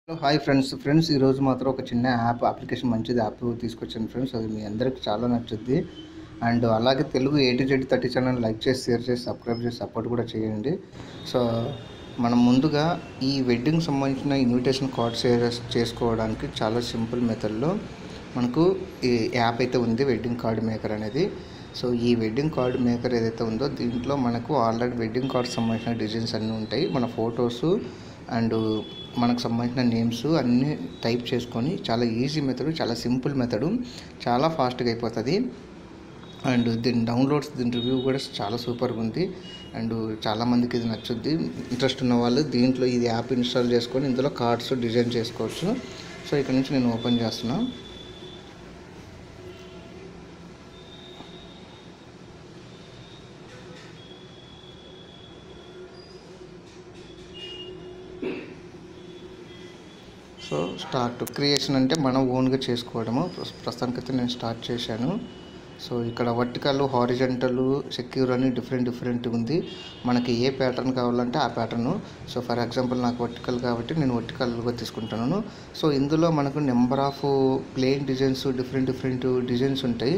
hi friends friends ఈరోజు మాత్రం ఒక చిన్న యాప్ అప్లికేషన్ మంచిది యాప్ తీసుకొచ్చాను ఫ్రెండ్స్ అది మీ అందరికి చాలా నచ్చుద్ది అండ్ అలాగే Telugu A to Z thirty channel like చేసి షేర్ చేసి సబ్స్క్రైబ్ చేసి సపోర్ట్ కూడా చేయండి సో మనం ముందుగా ఈ వెడ్డింగ్ సంబంధించిన ఇన్విటేషన్ కార్డ్ షేర్ చేసుకోవడానికి చాలా సింపుల్ మెథడ్లో మనకు ఈ యాప్ అయితే ఉంది వెడ్డింగ్ కార్డ్ మేకర్ అనేది సో ఈ వెడ్డింగ్ కార్డ్ మేకర్ ఏదైతే ఉందో దీంట్లో మనకు ఆల్రెడీ వెడ్డింగ్ కార్డ్ సంబంధించిన డిజైన్స్ అన్నీ ఉంటాయి మన ఫొటోస్ అండ్ మనకు సంబంధించిన నేమ్స్ అన్నీ టైప్ చేసుకొని చాలా ఈజీ మెథడ్ చాలా సింపుల్ మెథడ్ చాలా ఫాస్ట్గా అయిపోతుంది అండ్ దీని డౌన్లోడ్స్ దీని రివ్యూ కూడా చాలా సూపర్గా ఉంది అండ్ చాలామందికి ఇది నచ్చుద్ది ఇంట్రెస్ట్ ఉన్న వాళ్ళు దీంట్లో ఇది యాప్ ఇన్స్టాల్ చేసుకొని ఇందులో కార్డ్స్ డిజైన్ చేసుకోవచ్చు సో ఇక్కడ నుంచి నేను ఓపెన్ చేస్తున్నాను సో స్టార్ట్ క్రియేషన్ అంటే మనం ఓన్గా చేసుకోవడము ప్రస్- ప్రస్తుతానికైతే నేను స్టార్ట్ చేశాను సో ఇక్కడ వర్టికల్ హారిజెంటల్ సెక్యూర్ అని డిఫరెంట్ డిఫరెంట్ ఉంది మనకి ఏ ప్యాటర్న్ కావాలంటే ఆ ప్యాటర్న్ సో ఫర్ ఎగ్జాంపుల్ నాకు వర్టికల్ కాబట్టి నేను వర్టికల్గా తీసుకుంటున్నాను సో ఇందులో మనకు number of plain designs different different designs ఉంటాయి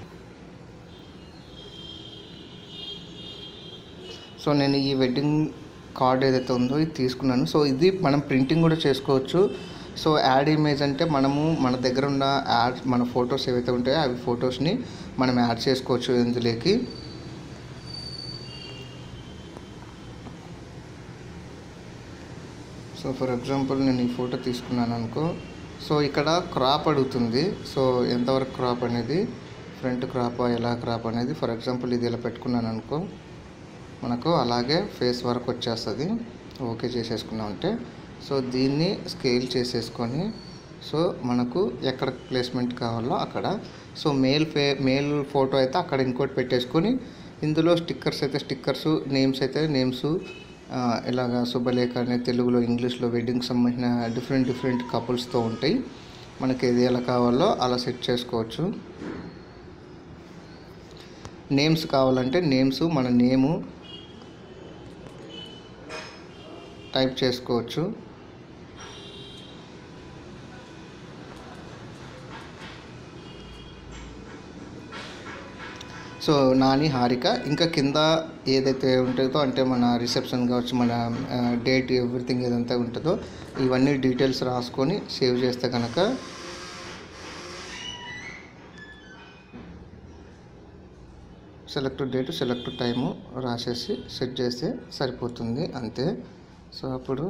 సో నేను ఈ వెడ్డింగ్ కార్డ్ ఏదైతే ఉందో ఇది తీసుకున్నాను సో ఇది మనం ప్రింటింగ్ కూడా చేసుకోవచ్చు సో యాడ్ ఇమేజ్ అంటే మనము మన దగ్గర ఉన్న యాడ్ మన ఫొటోస్ ఏవైతే ఉంటాయో అవి ఫొటోస్ని మనం యాడ్ చేసుకోవచ్చు ఇందులోకి సో ఫర్ ఎగ్జాంపుల్ నేను ఈ ఫోటో తీసుకున్నాను అనుకో సో ఇక్కడ క్రాప్ అడుగుతుంది సో ఎంతవరకు క్రాప్ అనేది ఫ్రంట్ క్రాప్ ఎలా క్రాప్ అనేది ఫర్ ఎగ్జాంపుల్ ఇది ఇలా పెట్టుకున్నాను అనుకో మనకు అలాగే ఫేస్ వరకు వచ్చేస్తుంది ఓకే చేసేసుకున్నాం అంటే సో దీన్ని స్కేల్ చేసేసుకొని సో మనకు ఎక్కడ ప్లేస్మెంట్ కావాలో అక్కడ సో మేల్ ఫే మేల్ ఫోటో అయితే అక్కడ ఇంకోటి పెట్టేసుకొని ఇందులో స్టిక్కర్స్ అయితే స్టిక్కర్స్ నేమ్స్ అయితే నేమ్స్ ఇలాగ శుభలేఖ అనే తెలుగులో ఇంగ్లీష్లో వెడ్డింగ్ సంబంధించిన డిఫరెంట్ డిఫరెంట్ కపుల్స్తో ఉంటాయి మనకి ఏది ఎలా కావాలో అలా సెట్ చేసుకోవచ్చు నేమ్స్ కావాలంటే నేమ్స్ మన నేము టైప్ చేసుకోవచ్చు సో నాని హారిక ఇంకా కింద ఏదైతే ఉంటుందో అంటే మన రిసెప్షన్ కావచ్చు మన డేట్ ఎవ్రీథింగ్ ఏదంతా ఉంటుందో ఇవన్నీ డీటెయిల్స్ రాసుకొని సేవ్ చేస్తే కనుక సెలెక్ట్ డేట్ సెలెక్ట్ టైము రాసేసి సెట్ చేస్తే సరిపోతుంది అంతే సో అప్పుడు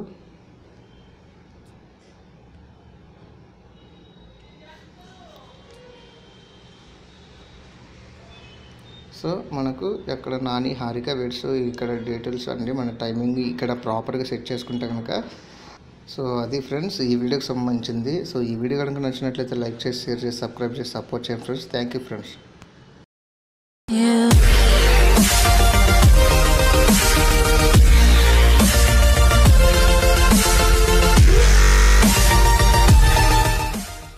సో మనకు ఎక్కడ నాని హారిక వెడ్స్ ఇక్కడ డీటెయిల్స్ అన్నీ మన టైమింగ్ ఇక్కడ ప్రాపర్గా సెట్ చేసుకుంటే కనుక సో అది ఫ్రెండ్స్ ఈ వీడియోకి సంబంధించింది సో ఈ వీడియో కనుక నచ్చినట్లయితే లైక్ చేసి షేర్ చేసి సబ్స్క్రైబ్ చేసి సపోర్ట్ చేయండి friends thank you friends You